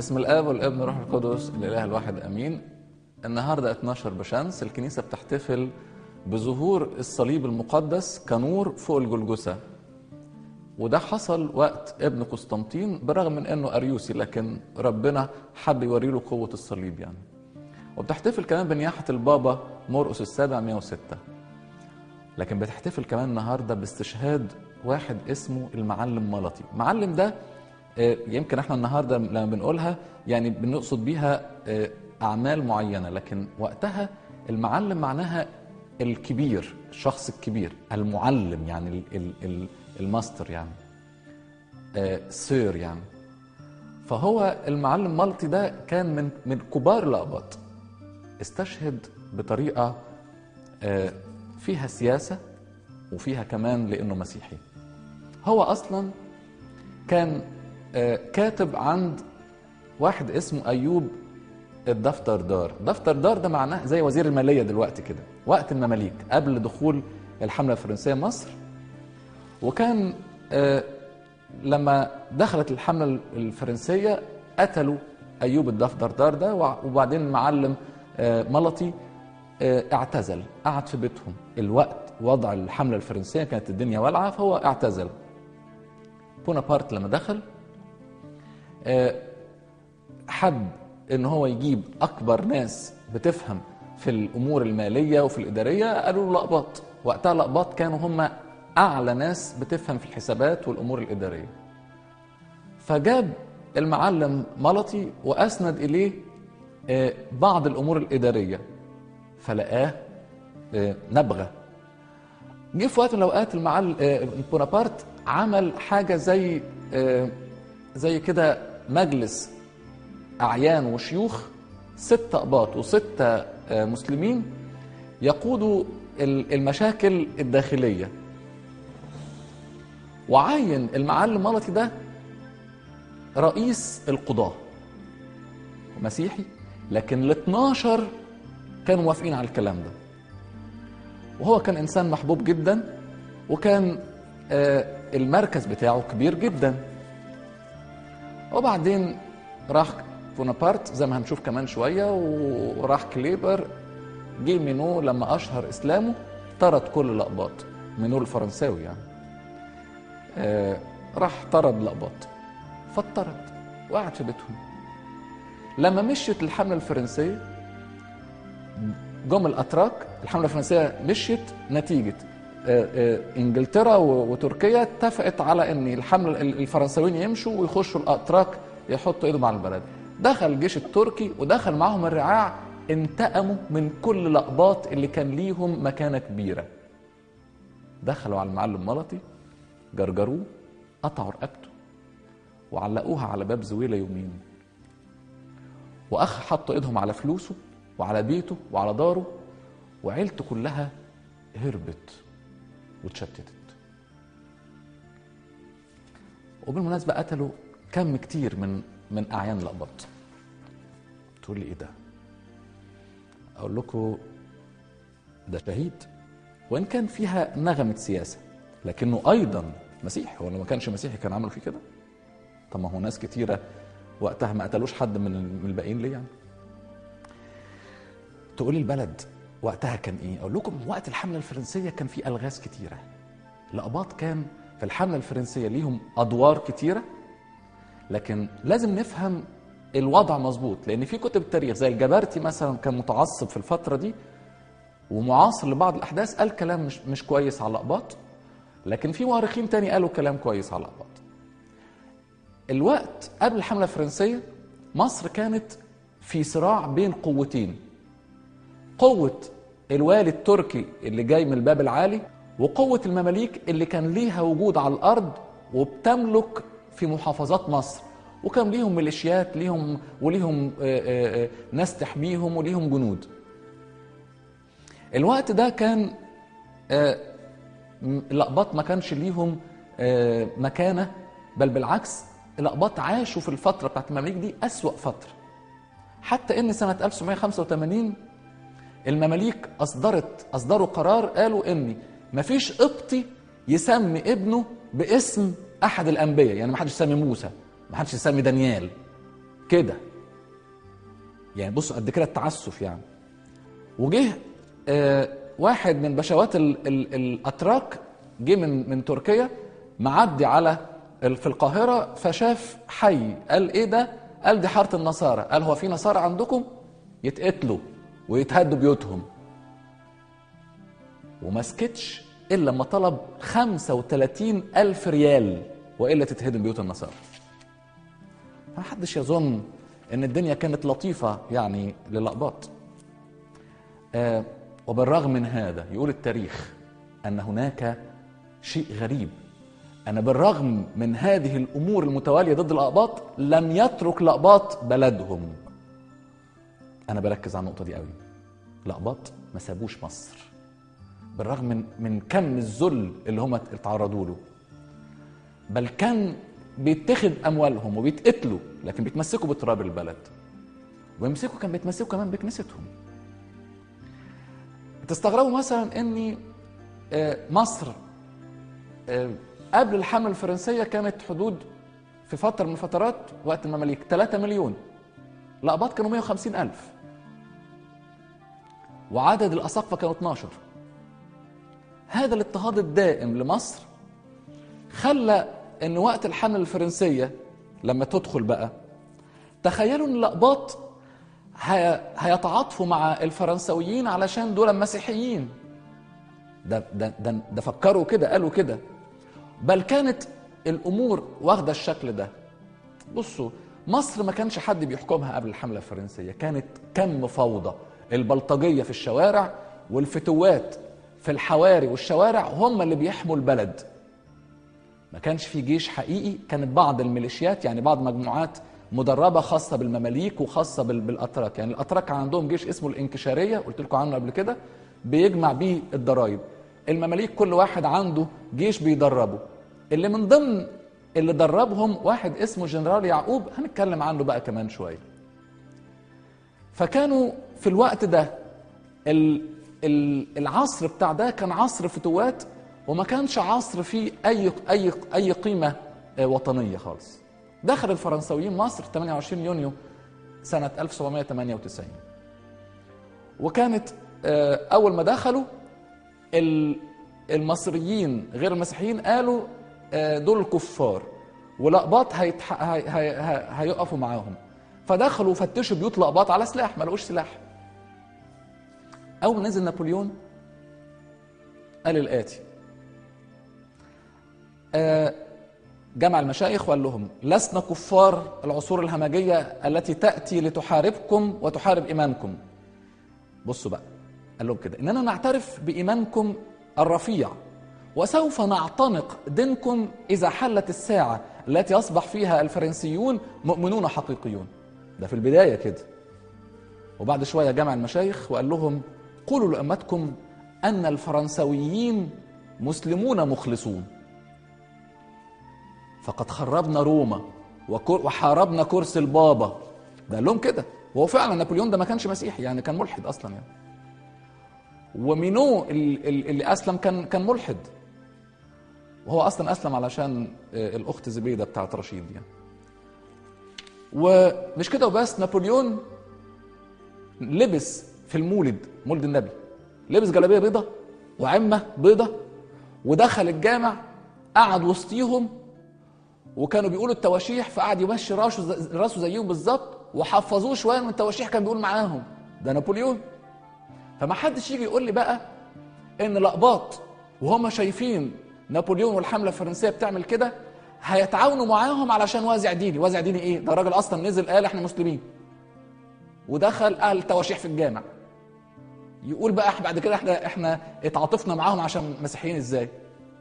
باسم الاب والابن والروح القدس الاله الواحد امين النهارده 12 بشمس الكنيسه بتحتفل بظهور الصليب المقدس كنور فوق الجلجثه وده حصل وقت ابن قسطنطين برغم من انه اريوسي لكن ربنا حب يوري له قوه الصليب يعني وبتحتفل كمان بنياحه البابا مرقس السابع 106 لكن بتحتفل كمان النهارده باستشهاد واحد اسمه المعلم ملطي المعلم ده آه، يمكن احنا النهارده لما بنقولها يعني بنقصد بيها آه، اعمال معينه لكن وقتها المعلم معناها الكبير الشخص الكبير المعلم يعني ال- ال- ال- الماستر يعني آه، سير يعني فهو المعلم ملطي ده كان من من كبار الأقباط استشهد بطريقة آه، فيها سياسة وفيها كمان لأنه مسيحي هو أصلا كان آه، كاتب عند واحد اسمه أيوب الدفتر دار دفتر دار ده معناه زي وزير المالية دلوقتي كده وقت المماليك قبل دخول الحملة الفرنسية مصر وكان آه، لما دخلت الحملة الفرنسية قتلوا أيوب الدفتر دار ده وع- وبعدين المعلم آه، ملطي آه، اعتزل قعد في بيتهم الوقت وضع الحملة الفرنسية كانت الدنيا والعة فهو اعتزل بونابرت لما دخل آه، حب ان هو يجيب اكبر ناس بتفهم في الامور الماليه وفي الاداريه قالوا له الاقباط وقتها الاقباط كانوا هم اعلى ناس بتفهم في الحسابات والامور الاداريه فجاب المعلم ملطي واسند اليه آه، بعض الامور الاداريه فلقاه آه، نبغه جه في وقت من الاوقات المعلم بونابرت عمل حاجه زي آه، زي كده مجلس أعيان وشيوخ ستة أقباط وستة آه، مسلمين يقودوا ال- المشاكل الداخلية وعين المعلم ملطي ده رئيس القضاة مسيحي لكن ال 12 كانوا موافقين على الكلام ده وهو كان إنسان محبوب جدا وكان آه، المركز بتاعه كبير جدا وبعدين راح بونابرت زي ما هنشوف كمان شويه وراح كليبر جه مينو لما اشهر اسلامه طرد كل الاقباط مينو الفرنساوي يعني آه راح طرد الاقباط فاضطرد وقعد في بيتهم لما مشيت الحمله الفرنسيه جم الاتراك الحمله الفرنسيه مشيت نتيجه آه، آه، انجلترا و- وتركيا اتفقت على ان الحمله ال- الفرنساويين يمشوا ويخشوا الاتراك يحطوا ايدهم على البلد دخل الجيش التركي ودخل معاهم الرعاع انتقموا من كل الاقباط اللي كان ليهم مكانه كبيره دخلوا على المعلم ملطي جرجروه قطعوا رقبته وعلقوها على باب زويله يومين واخ حطوا ايدهم على فلوسه وعلى بيته وعلى داره وعيلته كلها هربت واتشتتت وبالمناسبة قتلوا كم كتير من من أعيان الأقباط تقول لي إيه ده؟ أقول لكم ده شهيد وإن كان فيها نغمة سياسة لكنه أيضا مسيحي هو لو ما كانش مسيحي كان عملوا فيه كده؟ طب ما هو ناس كتيرة وقتها ما قتلوش حد من من الباقيين ليه يعني؟ تقولي البلد وقتها كان ايه؟ اقول لكم وقت الحمله الفرنسيه كان في الغاز كتيره. الاباط كان في الحمله الفرنسيه ليهم ادوار كتيره لكن لازم نفهم الوضع مظبوط لان في كتب التاريخ زي الجبرتي مثلا كان متعصب في الفتره دي ومعاصر لبعض الاحداث قال كلام مش مش كويس على الاقباط لكن في مؤرخين تاني قالوا كلام كويس على الاقباط. الوقت قبل الحمله الفرنسيه مصر كانت في صراع بين قوتين قوة الوالي التركي اللي جاي من الباب العالي وقوة المماليك اللي كان ليها وجود على الأرض وبتملك في محافظات مصر وكان ليهم ميليشيات ليهم وليهم آه، آه، آه، ناس تحميهم وليهم جنود الوقت ده كان آه، م- الأقباط ما كانش ليهم آه، مكانة بل بالعكس الأقباط عاشوا في الفترة بتاعت المماليك دي أسوأ فترة حتى إن سنة 1985 المماليك اصدرت اصدروا قرار قالوا ان مفيش قبطي يسمي ابنه باسم احد الانبياء يعني ما حدش يسمي موسى ما حدش يسمي دانيال كده يعني بصوا قد كده التعسف يعني وجه آه واحد من بشوات ال ال الاتراك جه من من تركيا معدي على ال- في القاهره فشاف حي قال ايه ده؟ قال دي حاره النصارى قال هو في نصارى عندكم؟ يتقتلوا ويتهدوا بيوتهم وما سكتش الا لما طلب 35 الف ريال والا تتهدم بيوت النصارى ما حدش يظن ان الدنيا كانت لطيفه يعني للاقباط آه وبالرغم من هذا يقول التاريخ ان هناك شيء غريب ان بالرغم من هذه الامور المتواليه ضد الاقباط لم يترك الاقباط بلدهم انا بركز على النقطه دي قوي الاقباط ما سابوش مصر بالرغم من من كم الذل اللي هم اتعرضوا له بل كان بيتخذ اموالهم وبيتقتلوا لكن بيتمسكوا بتراب البلد ويمسكوا كان بيتمسكوا كمان بكنيستهم تستغربوا مثلا ان آه، مصر آه، قبل الحمله الفرنسيه كانت حدود في فتره من الفترات وقت المماليك 3 مليون الأقباط كانوا 150 ألف وعدد الأساقفة كانوا 12 هذا الاضطهاد الدائم لمصر خلى ان وقت الحمله الفرنسيه لما تدخل بقى تخيلوا ان الاقباط هي- هيتعاطفوا مع الفرنسويين علشان دول مسيحيين ده ده ده, ده فكروا كده قالوا كده بل كانت الامور واخده الشكل ده بصوا مصر ما كانش حد بيحكمها قبل الحمله الفرنسيه كانت كم فوضى البلطجيه في الشوارع والفتوات في الحواري والشوارع هم اللي بيحموا البلد ما كانش في جيش حقيقي كانت بعض الميليشيات يعني بعض مجموعات مدربة خاصة بالمماليك وخاصة بال- بالأتراك يعني الأتراك كان عندهم جيش اسمه الإنكشارية قلت لكم عنه قبل كده بيجمع بيه الضرائب المماليك كل واحد عنده جيش بيدربه اللي من ضمن اللي دربهم واحد اسمه جنرال يعقوب هنتكلم عنه بقى كمان شوية فكانوا في الوقت ده ال- ال- العصر بتاع ده كان عصر فتوات وما كانش عصر فيه اي اي اي قيمه آه، وطنيه خالص دخل الفرنساويين مصر 28 يونيو سنه 1798 وكانت آه، اول ما دخلوا ال- المصريين غير المسيحيين قالوا آه، دول الكفار والاقباط هيتح... هي... هي... هي... هيقفوا معاهم فدخلوا فتشوا بيوت الاقباط على سلاح ما لقوش سلاح اول ما نزل نابليون قال الاتي آه، جمع المشايخ وقال لهم لسنا كفار العصور الهمجيه التي تاتي لتحاربكم وتحارب ايمانكم بصوا بقى قال لهم كده اننا نعترف بايمانكم الرفيع وسوف نعتنق دينكم اذا حلت الساعه التي يصبح فيها الفرنسيون مؤمنون حقيقيون ده في البدايه كده وبعد شويه جمع المشايخ وقال لهم قولوا لأمتكم أن الفرنسويين مسلمون مخلصون فقد خربنا روما وكر- وحاربنا كرسي البابا ده قال لهم كده وهو فعلا نابليون ده ما كانش مسيحي يعني كان ملحد اصلا يعني ومينو ال- ال- اللي اسلم كان كان ملحد وهو اصلا اسلم علشان آه، الاخت زبيده بتاعت رشيد يعني ومش كده وبس نابليون لبس في المولد مولد النبي لبس جلابيه بيضة وعمه بيضة ودخل الجامع قعد وسطيهم وكانوا بيقولوا التواشيح فقعد يمشي راسه زي- راسه زيهم بالظبط وحفظوه شويه من التواشيح كان بيقول معاهم ده نابليون فما حدش يجي يقول لي بقى ان الاقباط وهم شايفين نابليون والحمله الفرنسيه بتعمل كده هيتعاونوا معاهم علشان وازع ديني وازع ديني ايه ده راجل اصلا نزل قال احنا مسلمين ودخل قال تواشيح في الجامع يقول بقى إحنا بعد كده احنا احنا اتعاطفنا معاهم عشان مسيحيين ازاي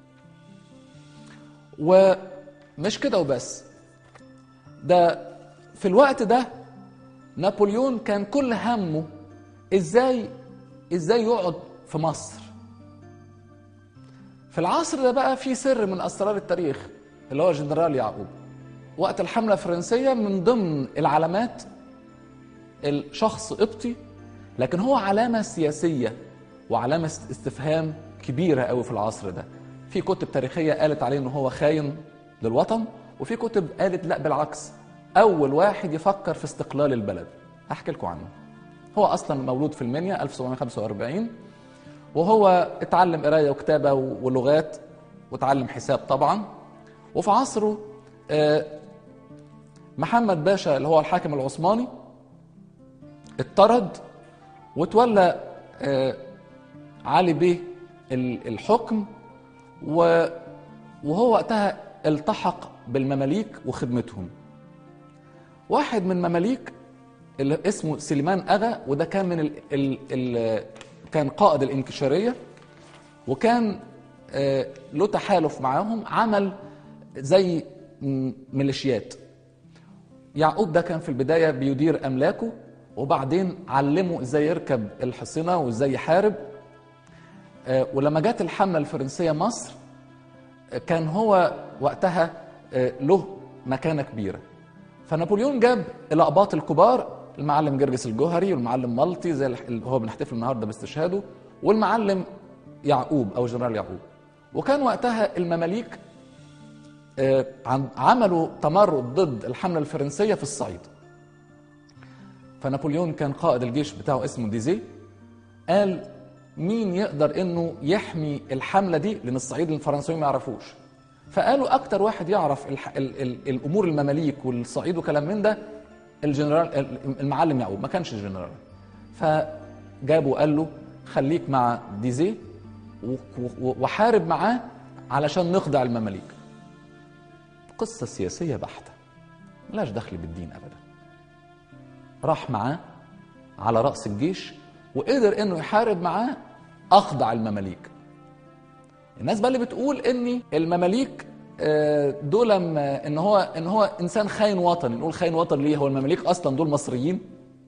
ومش كده وبس ده في الوقت ده نابليون كان كل همه ازاي ازاي يقعد في مصر في العصر ده بقى في سر من اسرار التاريخ اللي هو جنرال يعقوب وقت الحمله الفرنسيه من ضمن العلامات الشخص قبطي لكن هو علامه سياسيه وعلامه استفهام كبيره قوي في العصر ده في كتب تاريخيه قالت عليه ان هو خاين للوطن وفي كتب قالت لا بالعكس اول واحد يفكر في استقلال البلد احكي لكم عنه هو اصلا مولود في المنيا 1745 وهو اتعلم قرايه وكتابه ولغات وتعلم حساب طبعا وفي عصره آه، محمد باشا اللي هو الحاكم العثماني اطرد وتولى آه، علي بيه الحكم وهو وقتها التحق بالمماليك وخدمتهم واحد من مماليك اللي اسمه سليمان اغا وده كان من ال ال ال كان قائد الانكشاريه وكان آه، له تحالف معاهم عمل زي ميليشيات يعقوب ده كان في البدايه بيدير املاكه وبعدين علمه ازاي يركب الحصنه وازاي يحارب آه، ولما جت الحمله الفرنسيه مصر آه، كان هو وقتها له مكانه كبيره فنابليون جاب الاقباط الكبار المعلم جرجس الجوهري والمعلم مالطي زي اللي هو بنحتفل النهارده باستشهاده والمعلم يعقوب او جنرال يعقوب وكان وقتها المماليك آه، عملوا تمرد ضد الحمله الفرنسيه في الصعيد فنابليون كان قائد الجيش بتاعه اسمه ديزي قال مين يقدر انه يحمي الحمله دي لان الصعيد الفرنسيين ما يعرفوش فقالوا اكتر واحد يعرف الح... ال... ال... الامور المماليك والصعيد وكلام من ده الجنرال المعلم يعقوب ما كانش الجنرال فجابه وقال له خليك مع ديزي وحارب معاه علشان نخضع المماليك قصة سياسية بحتة ملاش دخل بالدين أبدا راح معاه على رأس الجيش وقدر انه يحارب معاه اخضع المماليك الناس بقى اللي بتقول ان المماليك آه، دول ان هو ان هو انسان خاين وطني نقول خاين وطني ليه هو المماليك اصلا دول مصريين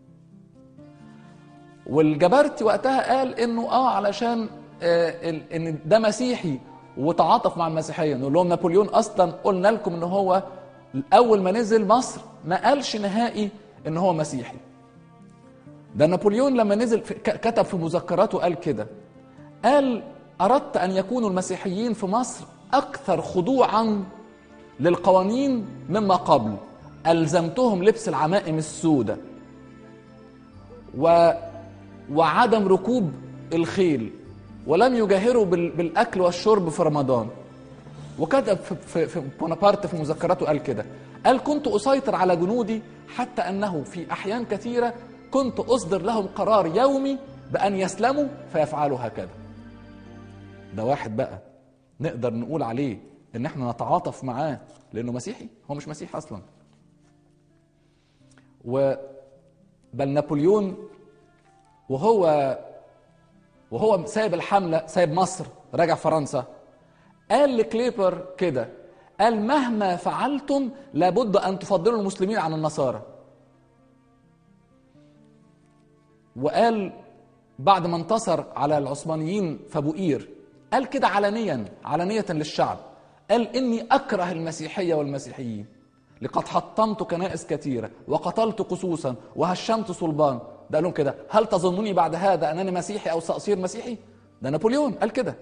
والجبرتي وقتها قال انه اه علشان آه ان ده مسيحي وتعاطف مع المسيحيه نقول لهم نابليون اصلا قلنا لكم ان هو اول ما نزل مصر ما قالش نهائي ان هو مسيحي ده نابليون لما نزل كتب في مذكراته قال كده قال اردت ان يكونوا المسيحيين في مصر اكثر خضوعا للقوانين مما قبل الزمتهم لبس العمائم السوداء و وعدم ركوب الخيل ولم يجاهروا بالاكل والشرب في رمضان وكتب في, في بونابرت في مذكراته قال كده قال كنت اسيطر على جنودي حتى انه في احيان كثيره كنت اصدر لهم قرار يومي بان يسلموا فيفعلوا هكذا ده واحد بقى نقدر نقول عليه ان احنا نتعاطف معاه لانه مسيحي هو مش مسيحي اصلا و بل نابليون وهو وهو سايب الحمله سايب مصر راجع فرنسا قال لكليبر كده قال مهما فعلتم لابد ان تفضلوا المسلمين عن النصارى وقال بعد ما انتصر على العثمانيين في بوئير قال كده علنيا علنية للشعب قال إني أكره المسيحية والمسيحيين لقد حطمت كنائس كثيرة وقتلت قصوصا وهشمت صلبان ده قال لهم كده هل تظنوني بعد هذا أنني مسيحي أو سأصير مسيحي ده نابليون قال كده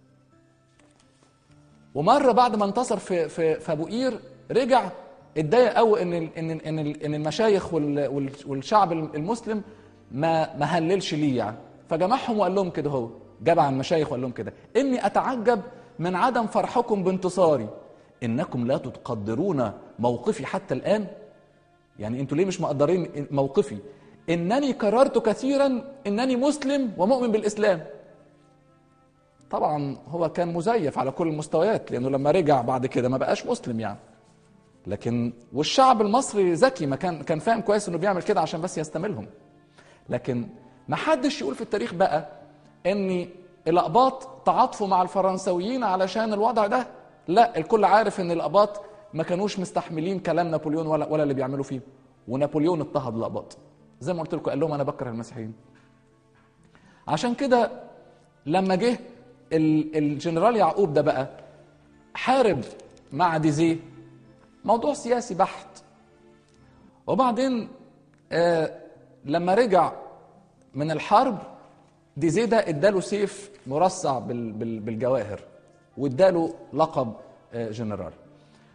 ومرة بعد ما انتصر في في في أبو قير رجع اتضايق قوي ان ان ان ان المشايخ والشعب المسلم ما ما هللش ليه يعني فجمعهم وقال لهم كده هو جمع المشايخ وقال لهم كده اني اتعجب من عدم فرحكم بانتصاري انكم لا تقدرون موقفي حتى الان يعني انتوا ليه مش مقدرين موقفي انني قررت كثيرا انني مسلم ومؤمن بالاسلام طبعا هو كان مزيف على كل المستويات لانه لما رجع بعد كده ما بقاش مسلم يعني لكن والشعب المصري ذكي ما كان كان فاهم كويس انه بيعمل كده عشان بس يستملهم لكن ما حدش يقول في التاريخ بقى ان الاقباط تعاطفوا مع الفرنسويين علشان الوضع ده لا الكل عارف ان الاقباط ما كانوش مستحملين كلام نابليون ولا ولا اللي بيعملوا فيه ونابليون اضطهد الاقباط زي ما قلت لكم قال لهم انا بكره المسيحيين عشان كده لما جه الجنرال يعقوب ده بقى حارب مع ديزي موضوع سياسي بحت وبعدين آه لما رجع من الحرب ديزي ده اداله سيف مرصع بالجواهر واداله لقب آه، جنرال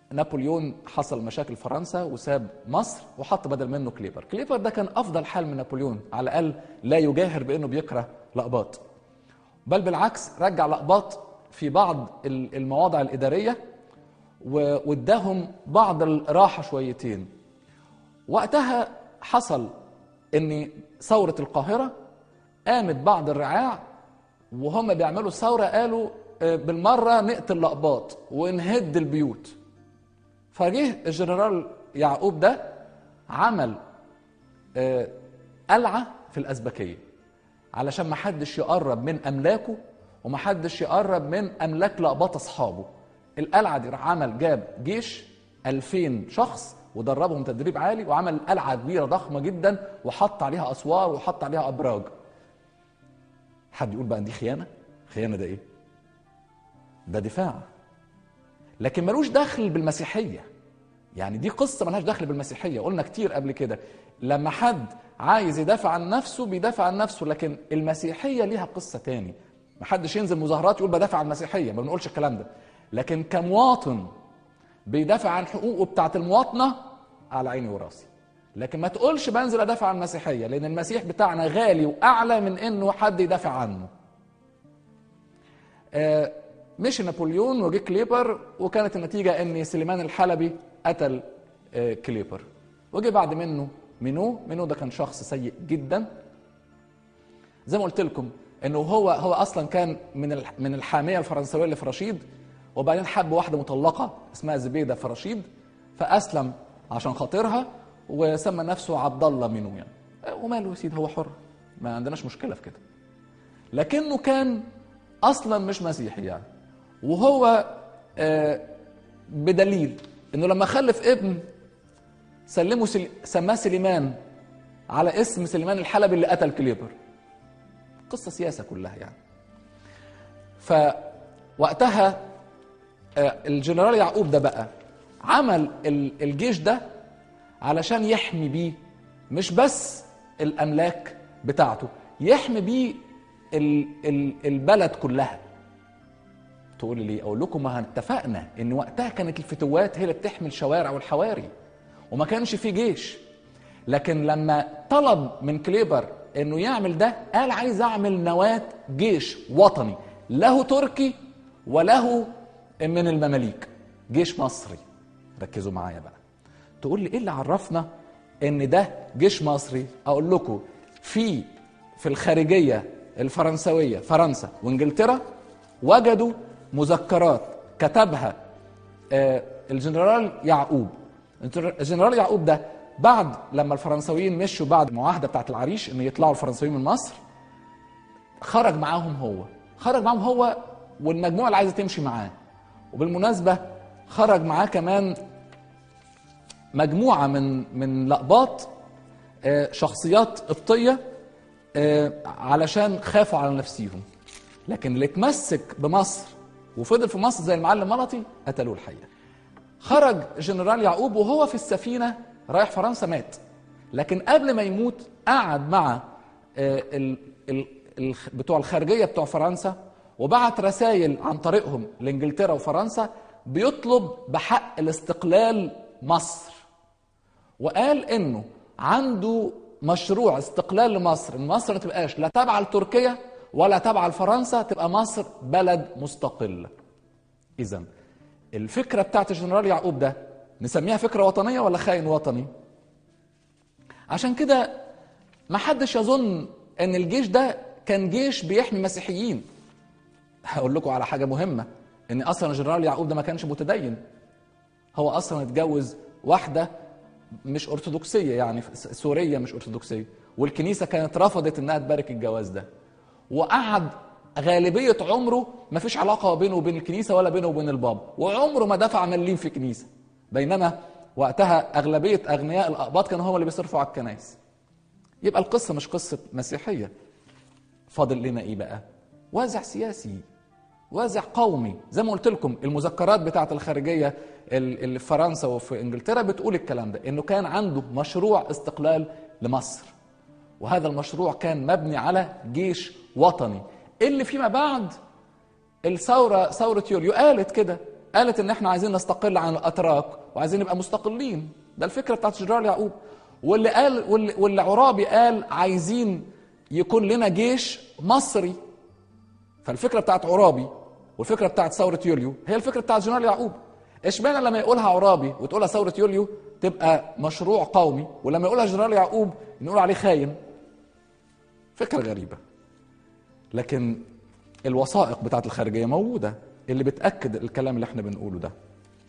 نابليون حصل مشاكل فرنسا وساب مصر وحط بدل منه كليبر كليبر ده كان افضل حال من نابليون على الاقل لا يجاهر بانه بيكره لقباط بل بالعكس رجع لقباط في بعض المواضع الاداريه واداهم بعض الراحه شويتين وقتها حصل ان ثوره القاهره قامت بعض الرعاع وهم بيعملوا الثوره قالوا آه، بالمره نقتل لقباط ونهد البيوت فجه الجنرال يعقوب ده عمل آه، قلعه في الازبكيه علشان ما حدش يقرب من املاكه وما حدش يقرب من املاك لقباط اصحابه القلعه دي راح عمل جاب جيش 2000 شخص ودربهم تدريب عالي وعمل قلعه كبيره ضخمه جدا وحط عليها اسوار وحط عليها ابراج حد يقول بقى دي خيانه خيانه ده ايه ده دفاع لكن ملوش دخل بالمسيحيه يعني دي قصه ملهاش دخل بالمسيحيه قلنا كتير قبل كده لما حد عايز يدافع عن نفسه بيدافع عن نفسه لكن المسيحيه ليها قصه تاني محدش ينزل مظاهرات يقول بدافع عن المسيحيه ما بنقولش الكلام ده لكن كمواطن بيدافع عن حقوقه بتاعه المواطنه على عيني وراسي لكن ما تقولش بنزل ادافع عن المسيحيه لان المسيح بتاعنا غالي واعلى من انه حد يدافع عنه آه مشي نابليون وجه كليبر وكانت النتيجه ان سليمان الحلبي قتل آه كليبر وجه بعد منه مينو مينو ده كان شخص سيء جدا زي ما قلت لكم انه هو هو اصلا كان من من الحاميه الفرنسويه اللي في رشيد وبعدين حب واحده مطلقه اسمها زبيده في رشيد فاسلم عشان خاطرها وسمى نفسه عبد الله مينو يعني وماله يا سيدي هو حر ما عندناش مشكله في كده لكنه كان اصلا مش مسيحي يعني وهو آه، بدليل انه لما خلف ابن سلمه سل... سماه سليمان على اسم سليمان الحلبي اللي قتل كليبر قصه سياسه كلها يعني فوقتها آه، الجنرال يعقوب ده بقى عمل الجيش ده علشان يحمي بيه مش بس الاملاك بتاعته يحمي بيه البلد كلها تقول لي اقول لكم ما اتفقنا ان وقتها كانت الفتوات هي اللي بتحمي الشوارع والحواري وما كانش في جيش لكن لما طلب من كليبر انه يعمل ده قال عايز اعمل نواه جيش وطني له تركي وله من المماليك جيش مصري ركزوا معايا بقى تقول لي ايه اللي عرفنا ان ده جيش مصري اقول لكم في في الخارجيه الفرنسويه فرنسا وانجلترا وجدوا مذكرات كتبها آه، الجنرال يعقوب الجنرال يعقوب ده بعد لما الفرنساويين مشوا بعد المعاهده بتاعت العريش ان يطلعوا الفرنساويين من مصر خرج معاهم هو خرج معاهم هو والمجموعه اللي عايزه تمشي معاه وبالمناسبه خرج معاه كمان مجموعه من من لقباط آه، شخصيات قبطيه آه، علشان خافوا على نفسيهم لكن اللي اتمسك بمصر وفضل في مصر زي المعلم ملطي قتلوه الحقيقه خرج جنرال يعقوب وهو في السفينه رايح فرنسا مات لكن قبل ما يموت قعد مع آه، ال ال ال بتوع الخارجيه بتوع فرنسا وبعت رسائل عن طريقهم لانجلترا وفرنسا بيطلب بحق الاستقلال مصر وقال انه عنده مشروع استقلال لمصر ان مصر ما تبقاش لا تابعه لتركيا ولا تابعه لفرنسا تبقى مصر بلد مستقله اذا الفكره بتاعت الجنرال يعقوب ده نسميها فكره وطنيه ولا خاين وطني عشان كده ما حدش يظن ان الجيش ده كان جيش بيحمي مسيحيين هقول لكم على حاجه مهمه ان اصلا الجنرال يعقوب ده ما كانش متدين هو اصلا اتجوز واحده مش ارثوذكسيه يعني سوريه مش ارثوذكسيه والكنيسه كانت رفضت انها تبارك الجواز ده وقعد غالبيه عمره ما فيش علاقه بينه وبين الكنيسه ولا بينه وبين البابا وعمره ما دفع مليم في كنيسه بينما وقتها اغلبيه اغنياء الاقباط كانوا هم اللي بيصرفوا على الكنائس يبقى القصه مش قصه مسيحيه فاضل لنا ايه بقى وازع سياسي وازع قومي زي ما قلت لكم المذكرات بتاعه الخارجيه اللي في فرنسا وفي انجلترا بتقول الكلام ده انه كان عنده مشروع استقلال لمصر وهذا المشروع كان مبني على جيش وطني اللي فيما بعد الثوره ثوره يوليو قالت كده قالت ان احنا عايزين نستقل عن الاتراك وعايزين نبقى مستقلين ده الفكره بتاعت جنرال يعقوب واللي قال واللي, واللي عرابي قال عايزين يكون لنا جيش مصري فالفكره بتاعت عرابي والفكره بتاعت ثوره يوليو هي الفكره بتاعت جنرال يعقوب اشمعنى لما يقولها عرابي وتقولها ثوره يوليو تبقى مشروع قومي ولما يقولها جنرال يعقوب نقول عليه خاين فكره غريبه لكن الوثائق بتاعت الخارجيه موجوده اللي بتاكد الكلام اللي احنا بنقوله ده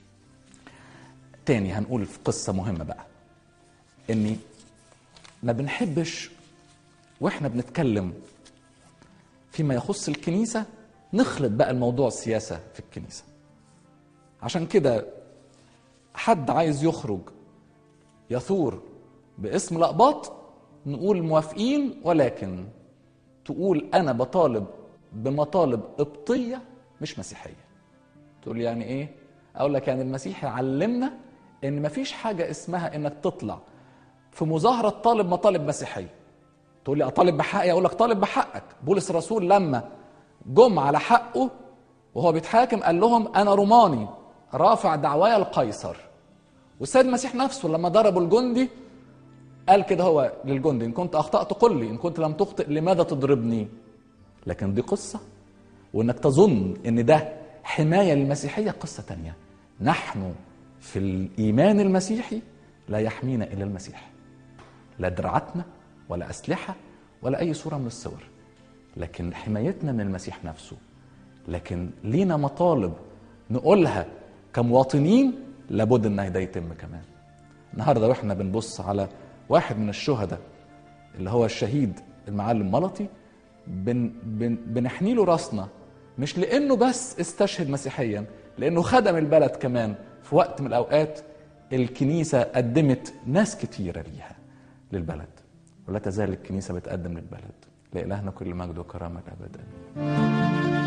تاني هنقول في قصه مهمه بقى اني ما بنحبش واحنا بنتكلم فيما يخص الكنيسه نخلط بقى الموضوع السياسه في الكنيسه عشان كده حد عايز يخرج يثور باسم الأقباط نقول موافقين ولكن تقول أنا بطالب بمطالب قبطية مش مسيحية تقول يعني إيه؟ أقول لك يعني المسيح علمنا إن مفيش حاجة اسمها إنك تطلع في مظاهرة طالب مطالب مسيحية تقول لي أطالب بحقي أقول لك طالب بحقك بولس الرسول لما جم على حقه وهو بيتحاكم قال لهم أنا روماني رافع دعوايا القيصر والسيد المسيح نفسه لما ضربوا الجندي قال كده هو للجندي ان كنت اخطات قل لي ان كنت لم تخطئ لماذا تضربني لكن دي قصه وانك تظن ان ده حمايه للمسيحيه قصه تانية نحن في الايمان المسيحي لا يحمينا الا المسيح لا دراعتنا ولا اسلحه ولا اي صوره من الصور لكن حمايتنا من المسيح نفسه لكن لينا مطالب نقولها كمواطنين لابد ان ده يتم كمان النهارده واحنا بنبص على واحد من الشهداء اللي هو الشهيد المعلم ملطي بن بن بنحني له راسنا مش لانه بس استشهد مسيحيا لانه خدم البلد كمان في وقت من الاوقات الكنيسه قدمت ناس كتيره ليها للبلد ولا تزال الكنيسه بتقدم للبلد لإلهنا كل مجد وكرامه ابدا